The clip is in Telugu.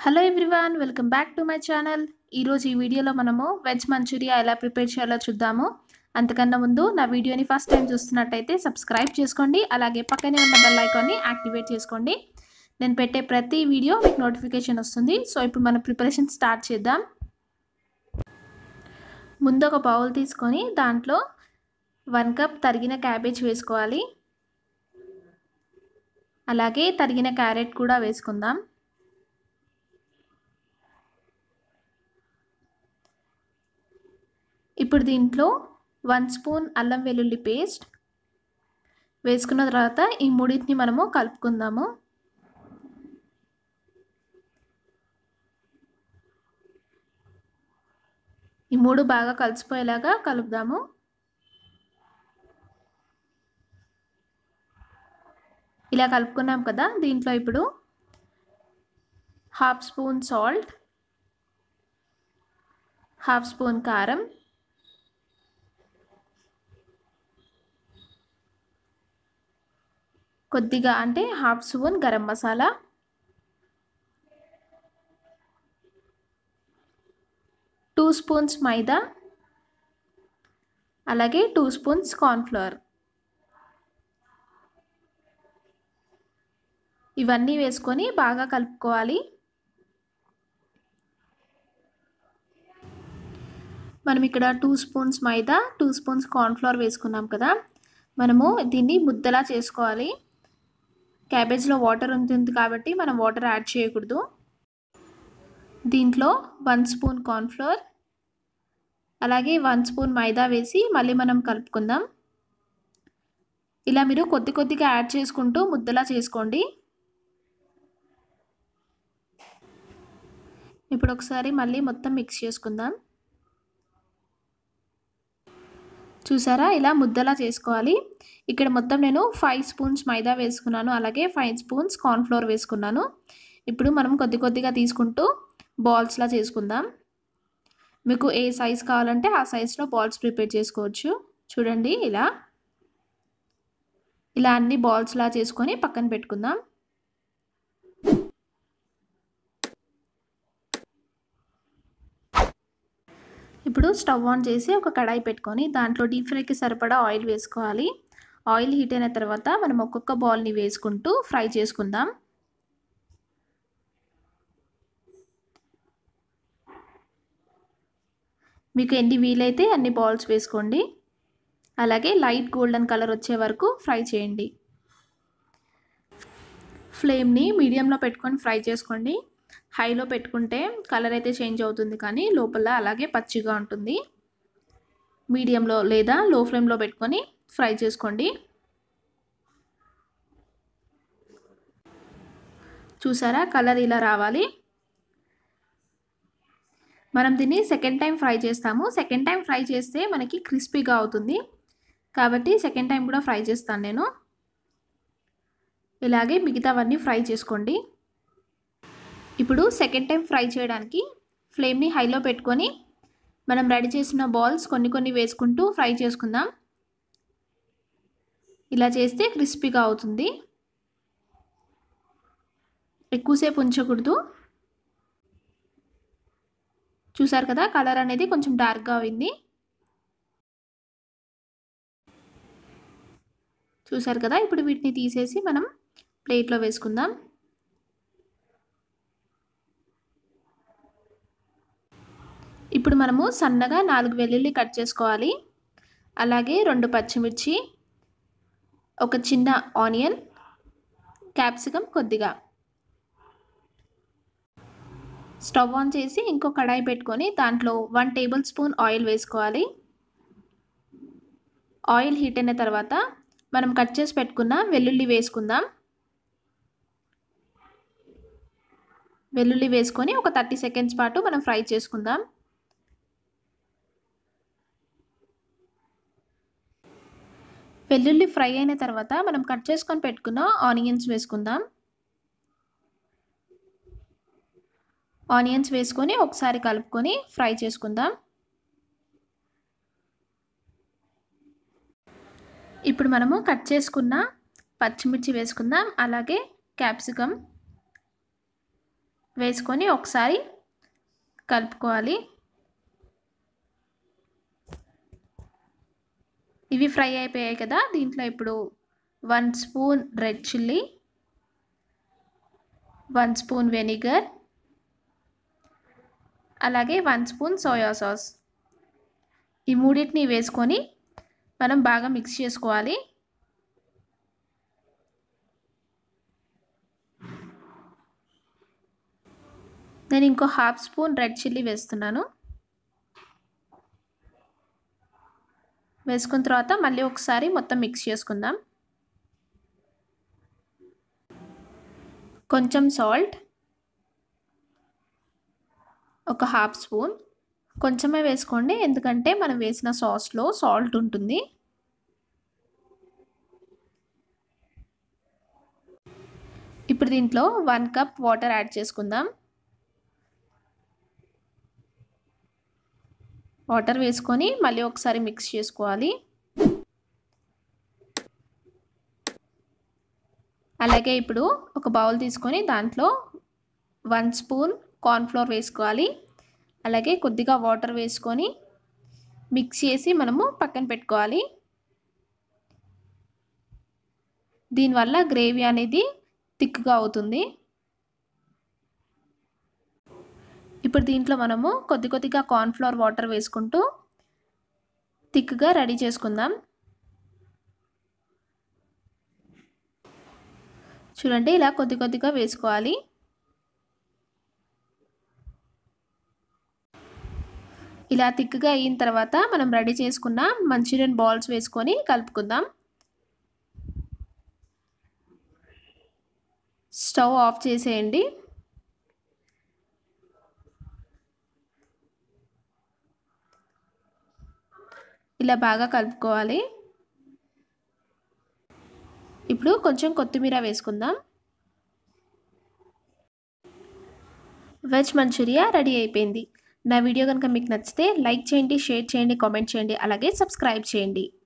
hello everyone welcome back to my channel ఈరోజు ఈ వీడియోలో మనము వెజ్ మంచూరియా ఎలా ప్రిపేర్ చేయాలో చూద్దాము అంతకన్నా ముందు నా వీడియోని ఫస్ట్ టైం చూస్తున్నట్టయితే సబ్స్క్రైబ్ చేసుకోండి అలాగే పక్కనే ఉన్న బెల్ ఐకాన్ని యాక్టివేట్ చేసుకోండి నేను పెట్టే ప్రతి వీడియో మీకు నోటిఫికేషన్ వస్తుంది సో ఇప్పుడు మన ప్రిపరేషన్ స్టార్ట్ చేద్దాం ముందు ఒక బౌల్ తీసుకొని దాంట్లో వన్ కప్ తరిగిన క్యాబేజ్ వేసుకోవాలి అలాగే తరిగిన క్యారెట్ కూడా వేసుకుందాం ఇప్పుడు దీంట్లో వన్ స్పూన్ అల్లం వెల్లుల్లి పేస్ట్ వేసుకున్న తర్వాత ఈ మూడింటిని మనము కలుపుకుందాము ఈ మూడు బాగా కలిసిపోయేలాగా కలుపుదాము ఇలా కలుపుకున్నాం కదా దీంట్లో ఇప్పుడు half spoon salt half spoon కారం కొద్దిగా అంటే half spoon garam masala two spoons maida అలాగే టూ స్పూన్స్ కార్న్ఫ్లవర్ ఇవన్నీ వేసుకొని బాగా కలుపుకోవాలి మనం ఇక్కడ two spoons maida two spoons cornflour వేసుకున్నాం కదా మనము దీన్ని ముద్దలా చేసుకోవాలి క్యాబేజ్లో వాటర్ ఉంటుంది కాబట్టి మనం వాటర్ యాడ్ చేయకూడదు దీంట్లో వన్ స్పూన్ కార్న్ఫ్లవర్ అలాగే వన్ స్పూన్ మైదా వేసి మళ్ళీ మనం కలుపుకుందాం ఇలా మీరు కొద్ది కొద్దిగా యాడ్ చేసుకుంటూ ముద్దలా చేసుకోండి ఇప్పుడు ఒకసారి మళ్ళీ మొత్తం మిక్స్ చేసుకుందాం చూసారా ఇలా ముద్దలా చేసుకోవాలి ఇక్కడ మొత్తం నేను ఫైవ్ స్పూన్స్ మైదా వేసుకున్నాను అలాగే ఫైవ్ స్పూన్స్ కార్న్ఫ్లోర్ వేసుకున్నాను ఇప్పుడు మనం కొద్ది కొద్దిగా తీసుకుంటూ బాల్స్లా చేసుకుందాం మీకు ఏ సైజ్ కావాలంటే ఆ సైజ్లో బాల్స్ ప్రిపేర్ చేసుకోవచ్చు చూడండి ఇలా ఇలా అన్ని బాల్స్లా చేసుకొని పక్కన పెట్టుకుందాం ఇప్పుడు స్టవ్ ఆన్ చేసి ఒక కడాయి పెట్టుకొని దాంట్లో డీప్ ఫ్రైకి సరిపడా ఆయిల్ వేసుకోవాలి ఆయిల్ హీట్ అయిన తర్వాత మనం ఒక్కొక్క బాల్ని వేసుకుంటూ ఫ్రై చేసుకుందాం మీకు ఎన్ని వీలైతే అన్ని బాల్స్ వేసుకోండి అలాగే లైట్ గోల్డెన్ కలర్ వచ్చే వరకు ఫ్రై చేయండి ఫ్లేమ్ని మీడియంలో పెట్టుకొని ఫ్రై చేసుకోండి హైలో పెట్టుకుంటే కలర్ అయితే చేంజ్ అవుతుంది కానీ లోపల అలాగే పచ్చిగా ఉంటుంది మీడియంలో లేదా లో ఫ్లేమ్లో పెట్టుకొని ఫ్రై చేసుకోండి చూసారా కలర్ ఇలా రావాలి మనం దీన్ని సెకండ్ టైం ఫ్రై చేస్తాము సెకండ్ టైం ఫ్రై చేస్తే మనకి క్రిస్పీగా అవుతుంది కాబట్టి సెకండ్ టైం కూడా ఫ్రై చేస్తాను నేను ఇలాగే మిగతావన్నీ ఫ్రై చేసుకోండి ఇప్పుడు సెకండ్ టైం ఫ్రై చేయడానికి ఫ్లేమ్ని హైలో పెట్టుకొని మనం రెడీ చేసిన బాల్స్ కొన్ని కొన్ని వేసుకుంటూ ఫ్రై చేసుకుందాం ఇలా చేస్తే క్రిస్పీగా అవుతుంది ఎక్కువసేపు ఉంచకూడదు చూసారు కదా కలర్ అనేది కొంచెం డార్క్గా అయింది చూసారు కదా ఇప్పుడు వీటిని తీసేసి మనం ప్లేట్లో వేసుకుందాం ఇప్పుడు మనము సన్నగా నాలుగు వెల్లుల్లి కట్ చేసుకోవాలి అలాగే రెండు పచ్చిమిర్చి ఒక చిన్న ఆనియన్ క్యాప్సికమ్ కొద్దిగా స్టవ్ ఆన్ చేసి ఇంకో కడాయి పెట్టుకొని దాంట్లో వన్ టేబుల్ స్పూన్ ఆయిల్ వేసుకోవాలి ఆయిల్ హీట్ అయిన తర్వాత మనం కట్ చేసి పెట్టుకున్న వెల్లుల్లి వేసుకుందాం వెల్లుల్లి వేసుకొని ఒక థర్టీ సెకండ్స్ పాటు మనం ఫ్రై చేసుకుందాం వెల్లుల్లి ఫ్రై అయిన తర్వాత మనం కట్ చేసుకొని పెట్టుకున్న ఆనియన్స్ వేసుకుందాం ఆనియన్స్ వేసుకొని ఒకసారి కలుపుకొని ఫ్రై చేసుకుందాం ఇప్పుడు మనము కట్ చేసుకున్న పచ్చిమిర్చి వేసుకుందాం అలాగే క్యాప్సికమ్ వేసుకొని ఒకసారి కలుపుకోవాలి ఇవి ఫ్రై అయిపోయాయి కదా దీంట్లో ఇప్పుడు one spoon red chilli one spoon vinegar అలాగే వన్ స్పూన్ సోయా సాస్ ఈ మూడింటిని వేసుకొని మనం బాగా మిక్స్ చేసుకోవాలి నేను ఇంకో హాఫ్ స్పూన్ రెడ్ చిల్లీ వేస్తున్నాను వేసుకున్న తర్వాత మళ్ళీ ఒకసారి మొత్తం మిక్స్ చేసుకుందాం కొంచెం సాల్ట్ ఒక హాఫ్ స్పూన్ కొంచెమే వేసుకోండి ఎందుకంటే మనం వేసిన సాస్లో సాల్ట్ ఉంటుంది ఇప్పుడు దీంట్లో వన్ కప్ వాటర్ యాడ్ చేసుకుందాం వాటర్ వేసుకొని మళ్ళీ ఒకసారి మిక్స్ చేసుకోవాలి అలాగే ఇప్పుడు ఒక బౌల్ తీసుకొని దాంట్లో వన్ స్పూన్ కార్న్ఫ్లోర్ వేసుకోవాలి అలాగే కొద్దిగా వాటర్ వేసుకొని మిక్స్ చేసి మనము పక్కన పెట్టుకోవాలి దీనివల్ల గ్రేవీ అనేది థిక్గా అవుతుంది ఇప్పుడు దీంట్లో మనము కొద్ది కొద్దిగా కార్న్ఫ్లవర్ వాటర్ వేసుకుంటూ థిక్గా రెడీ చేసుకుందాం చూడండి ఇలా కొద్ది కొద్దిగా వేసుకోవాలి ఇలా థిక్గా అయిన తర్వాత మనం రెడీ చేసుకున్న మంచూరియన్ బాల్స్ వేసుకొని కలుపుకుందాం స్టవ్ ఆఫ్ చేసేయండి ఇలా బాగా కలుపుకోవాలి ఇప్పుడు కొంచెం కొత్తిమీర వేసుకుందాం వెజ్ మంచూరియా రెడీ అయిపోయింది నా వీడియో కనుక మీకు నచ్చితే లైక్ చేయండి షేర్ చేయండి కామెంట్ చేయండి అలాగే సబ్స్క్రైబ్ చేయండి